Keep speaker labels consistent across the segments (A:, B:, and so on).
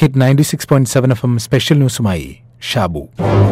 A: Hit ninety six point seven F M special ന്യൂസുമായി ഷാബു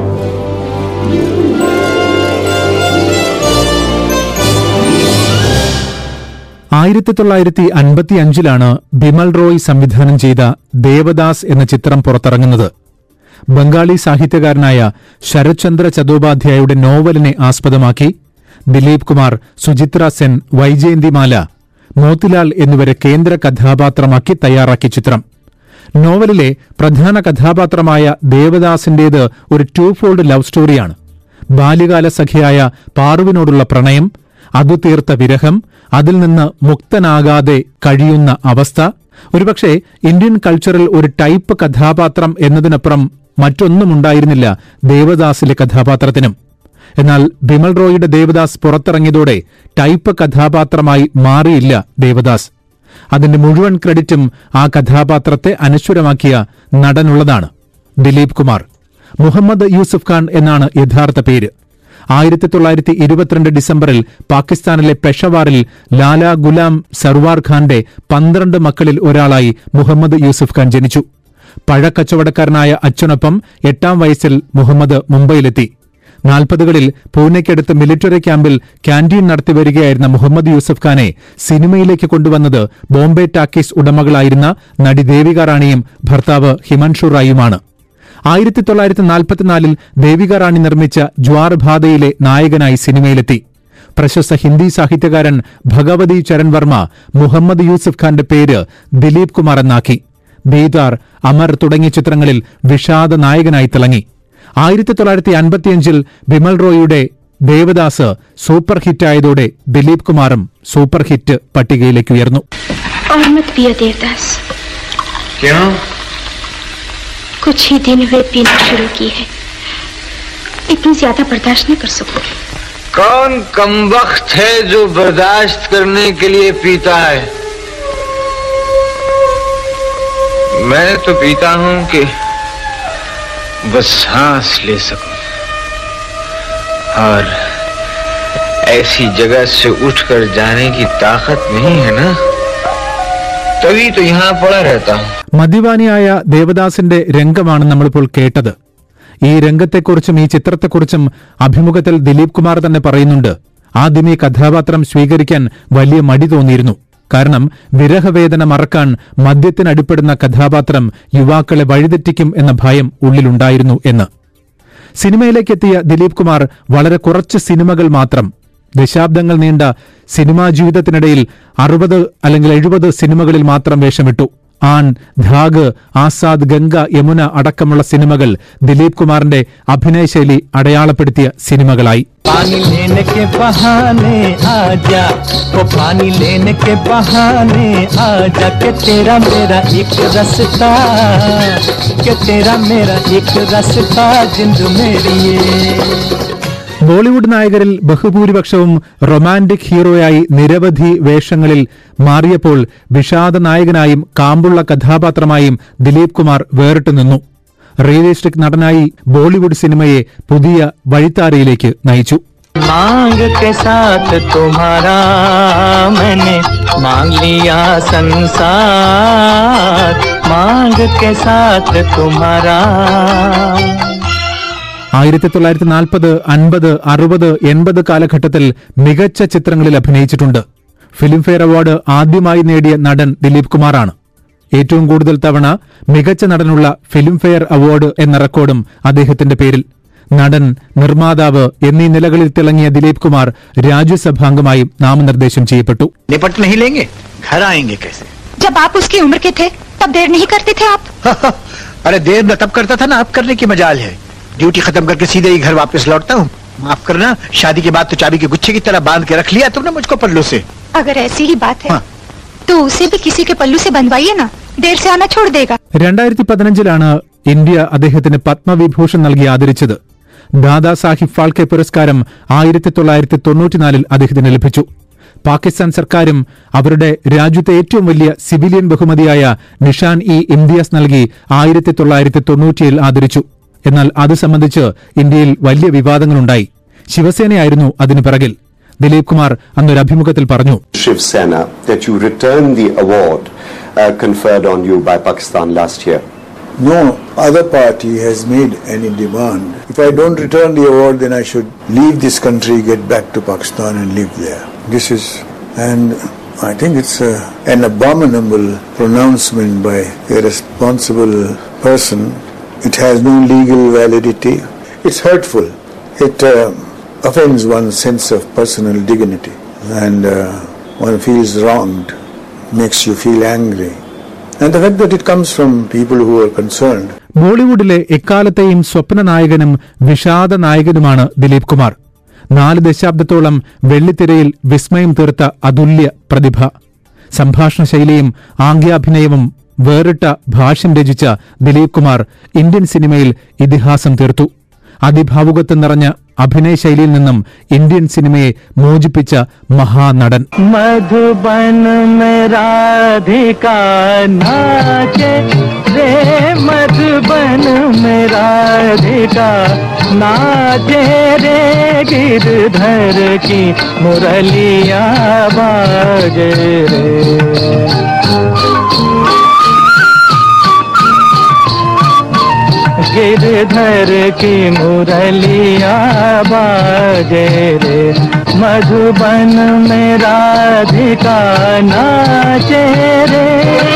A: ആയിരത്തി തൊള്ളായിരത്തി അൻപത്തി അഞ്ചിലാണ് ബിമൽ റോയ് സംവിധാനം ചെയ്ത ദേവദാസ് എന്ന ചിത്രം പുറത്തിറങ്ങുന്നത് ബംഗാളി സാഹിത്യകാരനായ ശരത്ചന്ദ്ര ചതോപാധ്യായയുടെ നോവലിനെ ആസ്പദമാക്കി ദിലീപ് കുമാർ സുചിത്ര സെൻ വൈജയന്തിമാല മോത്തിലാൽ എന്നിവരെ കേന്ദ്ര കഥാപാത്രമാക്കി തയ്യാറാക്കിയ ചിത്രം നോവലിലെ പ്രധാന കഥാപാത്രമായ ദേവദാസിന്റേത് ഒരു ടൂ ഫോൾഡ് ലവ് സ്റ്റോറിയാണ് ബാല്യകാല സഖിയായ പാറുവിനോടുള്ള പ്രണയം അതു തീർത്ത വിരഹം അതിൽ നിന്ന് മുക്തനാകാതെ കഴിയുന്ന അവസ്ഥ ഒരുപക്ഷെ ഇന്ത്യൻ കൾച്ചറിൽ ഒരു ടൈപ്പ് കഥാപാത്രം എന്നതിനപ്പുറം മറ്റൊന്നുമുണ്ടായിരുന്നില്ല ദേവദാസിലെ കഥാപാത്രത്തിനും എന്നാൽ ബിമൽ റോയിയുടെ ദേവദാസ് പുറത്തിറങ്ങിയതോടെ ടൈപ്പ് കഥാപാത്രമായി മാറിയില്ല ദേവദാസ് അതിന്റെ മുഴുവൻ ക്രെഡിറ്റും ആ കഥാപാത്രത്തെ അനശ്വരമാക്കിയ നടനുള്ളതാണ് ദിലീപ് കുമാർ മുഹമ്മദ് യൂസുഫ് ഖാൻ എന്നാണ് യഥാർത്ഥ പേര് ആയിരത്തി തൊള്ളായിരത്തി ഇരുപത്തിരണ്ട് ഡിസംബറിൽ പാകിസ്ഥാനിലെ പെഷവാറിൽ ലാല ഗുലാം സർവാർ ഖാന്റെ പന്ത്രണ്ട് മക്കളിൽ ഒരാളായി മുഹമ്മദ് യൂസുഫ് ഖാൻ ജനിച്ചു പഴക്കച്ചവടക്കാരനായ അച്ഛനൊപ്പം എട്ടാം വയസ്സിൽ മുഹമ്മദ് മുംബൈയിലെത്തി നാൽപ്പതുകളിൽ പൂനെക്കടുത്ത് മിലിറ്ററി ക്യാമ്പിൽ ക്യാന്റീൻ നടത്തിവരികയായിരുന്ന മുഹമ്മദ് യൂസഫ് ഖാനെ സിനിമയിലേക്ക് കൊണ്ടുവന്നത് ബോംബെ ടാക്കീസ് ഉടമകളായിരുന്ന നടി ദേവിക റാണിയും ഭർത്താവ് ഹിമാൻഷു റായിയുമാണ് ആയിരത്തി തൊള്ളായിരത്തി നാൽപ്പത്തിനാലിൽ ദേവിക റാണി നിർമ്മിച്ച ജ്വാർ ഭാതയിലെ നായകനായി സിനിമയിലെത്തി പ്രശസ്ത ഹിന്ദി സാഹിത്യകാരൻ ഭഗവതി ചരൺ വർമ്മ മുഹമ്മദ് യൂസഫ് ഖാന്റെ പേര് ദിലീപ് കുമാർ എന്നാക്കി ദീദാർ അമർ തുടങ്ങിയ ചിത്രങ്ങളിൽ വിഷാദ നായകനായി തിളങ്ങി ആയിരത്തി തൊള്ളായിരത്തി അൻപത്തിയഞ്ചിൽ ബിമൽ റോയിയുടെ ദേവദാസ് സൂപ്പർ ഹിറ്റായതോടെ ദിലീപ് കുമാറും സൂപ്പർ ഹിറ്റ് പട്ടികയിലേക്ക് ഉയർന്നു
B: और मत पिया देवदास
C: क्यों
B: कुछ ही दिन हुए पीना शुरू की है इतनी ज्यादा बर्दाश्त नहीं कर सकूंगी
C: कौन कमबख्त है जो बर्दाश्त करने के लिए पीता है मैं तो पीता हूं कि बस सांस ले सकूं और ऐसी जगह से उठकर जाने की ताकत नहीं है ना तभी तो यहां पड़ा रहता हूं
A: മദ്യപാനിയായ ദേവദാസിന്റെ രംഗമാണ് നമ്മളിപ്പോൾ കേട്ടത് ഈ രംഗത്തെക്കുറിച്ചും ഈ ചിത്രത്തെക്കുറിച്ചും അഭിമുഖത്തിൽ ദിലീപ് കുമാർ തന്നെ പറയുന്നുണ്ട് ആദ്യം ഈ കഥാപാത്രം സ്വീകരിക്കാൻ വലിയ മടി തോന്നിയിരുന്നു കാരണം വിരഹവേദന മറക്കാൻ മദ്യത്തിനടിപ്പെടുന്ന കഥാപാത്രം യുവാക്കളെ വഴിതെറ്റിക്കും എന്ന ഭയം ഉള്ളിലുണ്ടായിരുന്നു എന്ന് സിനിമയിലേക്കെത്തിയ ദിലീപ് കുമാർ വളരെ കുറച്ച് സിനിമകൾ മാത്രം ദശാബ്ദങ്ങൾ നീണ്ട സിനിമാ ജീവിതത്തിനിടയിൽ അറുപത് അല്ലെങ്കിൽ എഴുപത് സിനിമകളിൽ മാത്രം വേഷമിട്ടു ആൺ ധാഗ് ആസാദ് ഗംഗ യമുന അടക്കമുള്ള സിനിമകൾ ദിലീപ് കുമാറിന്റെ അഭിനയശൈലി അടയാളപ്പെടുത്തിയ സിനിമകളായി
D: पानी लेने के बहाने आजा ओ पानी लेने के बहाने आजा के तेरा मेरा एक रास्ता के तेरा मेरा एक रास्ता जिंद मेरी ये
A: ബോളിവുഡ് നായകരിൽ ബഹുഭൂരിപക്ഷവും റൊമാന്റിക് ഹീറോയായി നിരവധി വേഷങ്ങളിൽ മാറിയപ്പോൾ വിഷാദ നായകനായും കാമ്പുള്ള കഥാപാത്രമായും ദിലീപ് കുമാർ വേറിട്ടു നിന്നു റിയലിസ്റ്റിക് നടനായി ബോളിവുഡ് സിനിമയെ പുതിയ വഴിത്താരയിലേക്ക് നയിച്ചു
D: मांग के साथ तुम्हारा मैंने मांग लिया संसार मांग के साथ तुम्हारा
A: ആയിരത്തി തൊള്ളായിരത്തി നാൽപ്പത് അൻപത് അറുപത് എൺപത് കാലഘട്ടത്തിൽ മികച്ച ചിത്രങ്ങളിൽ അഭിനയിച്ചിട്ടുണ്ട് ഫിലിംഫെയർ അവാർഡ് ആദ്യമായി നേടിയ നടൻ ദിലീപ് കുമാറാണ് ഏറ്റവും കൂടുതൽ തവണ മികച്ച നടനുള്ള ഫിലിംഫെയർ അവാർഡ് എന്ന റെക്കോർഡും അദ്ദേഹത്തിന്റെ പേരിൽ നടൻ നിർമ്മാതാവ് എന്നീ നിലകളിൽ തിളങ്ങിയ ദിലീപ് കുമാർ രാജ്യസഭാംഗമായും നാമനിർദ്ദേശം ചെയ്യപ്പെട്ടു
E: निपट नहीं लेंगे घर आएंगे कैसे
B: जब आप उसकी उम्र के थे तब देर नहीं करते थे आप
E: अरे देर न तब करता था ना अब करने की मजाल है ड्यूटी खत्म करके सीधे ही घर वापस लौटता हूँ माफ करना शादी के बाद तो चाबी के गुच्छे की तरह बांध के रख लिया तुमने मुझको पल्लू से
B: अगर ऐसी ही बात है
E: हाँ।
B: तो उसे भी किसी के पल्लू से बंधवाइए ना देर से आना छोड़ देगा
A: രണ്ടായിരത്തി പതിനഞ്ചിലാണ് ഇന്ത്യ അദ്ദേഹത്തിന് പത്മവിഭൂഷൺ നൽകി ആദരിച്ചത് ദാദാ സാഹിബ് ഫാൾക്കെ പുരസ്കാരം ആയിരത്തി തൊള്ളായിരത്തി തൊണ്ണൂറ്റിനാലിൽ അദ്ദേഹത്തിന് ലഭിച്ചു പാകിസ്ഥാൻ സർക്കാരും അവരുടെ രാജ്യത്തെ ഏറ്റവും വലിയ സിവിലിയൻ ബഹുമതിയായ നിഷാൻ ഇ ഇംതിയാസ് നൽകി ആയിരത്തി തൊള്ളായിരത്തി തൊണ്ണൂറ്റിയിൽ ആദരിച്ചു എന്നാൽ അത് സംബന്ധിച്ച് ഇന്ത്യയിൽ വലിയ വിവാദങ്ങളുണ്ടായി ശിവസേനയായിരുന്നു അതിനു പിറകിൽ ദിലീപ് കുമാർ അന്നൊരു അഭിമുഖത്തിൽ പറഞ്ഞു
F: Shiv Sena that you returned the award uh, conferred on you by Pakistan last year. No other party has made any demand. If I don't return the award, then I should leave this country, get back to Pakistan and live there. This is, and I think it's a, an abominable pronouncement by a responsible person. It has no legal validity. It's hurtful. It uh, offends one's sense of personal dignity. And uh, one feels wronged, makes you feel angry. And the fact that it comes from people who are concerned
A: ബോളിവുഡിലെ എക്കാലത്തെയും സ്വപ്ന നായകനും വിഷാദ നായകനുമാണ് ദിലീപ് കുമാർ നാല് ദശാബ്ദത്തോളം വെള്ളിത്തിരയിൽ വിസ്മയം തീർത്ത അതുല്യ പ്രതിഭ സംഭാഷണ ശൈലിയും ആംഗ്യാഭിനയവും വേറിട്ട ഭാഷ്യം രചിച്ച ദിലീപ് കുമാർ ഇന്ത്യൻ സിനിമയിൽ ഇതിഹാസം തീർത്തു അതിഭാവുകത്വം നിറഞ്ഞ അഭിനയ ശൈലിയിൽ നിന്നും ഇന്ത്യൻ സിനിമയെ മോചിപ്പിച്ച മഹാനടൻ
D: मधुबन में राधिका नाचे रे मधुबन में राधिका नाचे रे गिरधर की मुरलिया बाजे रे गिरधर की मुरलिया बाजे रे मधुबन में राधिका नाचे रे